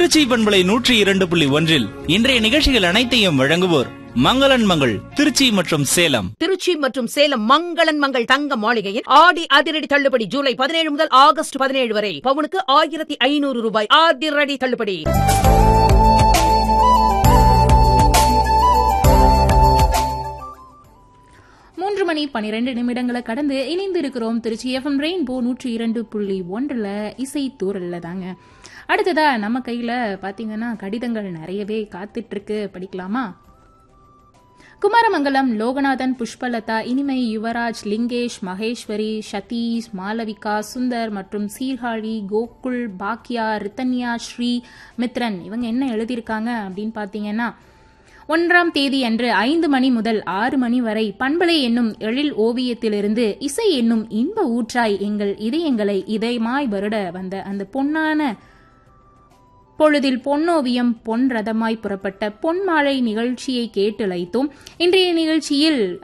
திருச்சி பண்பலை நூற்றி இரண்டு புள்ளி ஒன்றில் இன்றைய நிகழ்ச்சிகள் அனைத்தையும் வழங்குவோர் மங்களன் மங்கள் திருச்சி மற்றும் சேலம் திருச்சி மற்றும் சேலம் மங்களன் மங்கள் தங்க மாளிகையில் ஆடி அதிரடி தள்ளுபடி ஜூலை பதினேழு முதல் ஆகஸ்ட் பதினேழு வரை பவுனுக்கு ஆயிரத்தி ஐநூறு ரூபாய் அதிரடி தள்ளுபடி மூன்று மணி பனிரெண்டு நிமிடங்களை கடந்து இணைந்து இருக்கிறோம் திருச்சி எஃப்எம் ரெயின்போ நூற்றி இரண்டு புள்ளி ஒன்றில் இசை தூரல்ல தாங்க அடுத்ததா நம்ம கையில பாத்தீங்கன்னா கடிதங்கள் நிறையவே காத்துட்டு இருக்கு படிக்கலாமா குமாரமங்கலம் லோகநாதன் புஷ்பலதா இனிமை யுவராஜ் லிங்கேஷ் மகேஸ்வரி சதீஷ் மாலவிகா சுந்தர் மற்றும் சீர்காழி கோகுல் பாக்யா ரித்தன்யா ஸ்ரீ மித்ரன் இவங்க என்ன எழுதியிருக்காங்க அப்படின்னு பார்த்தீங்கன்னா ஒன்றாம் தேதி அன்று ஐந்து மணி முதல் ஆறு மணி வரை பண்பலை என்னும் எழில் ஓவியத்திலிருந்து இசை என்னும் இன்ப ஊற்றாய் எங்கள் இதயங்களை இதயமாய் வருட வந்த அந்த பொன்னான பொழுதில் பொன்னோவியம் பொன் ரதமாய் புறப்பட்ட பொன்மாழை நிகழ்ச்சியை கேட்டு அழைத்தோம் இன்றைய நிகழ்ச்சியில்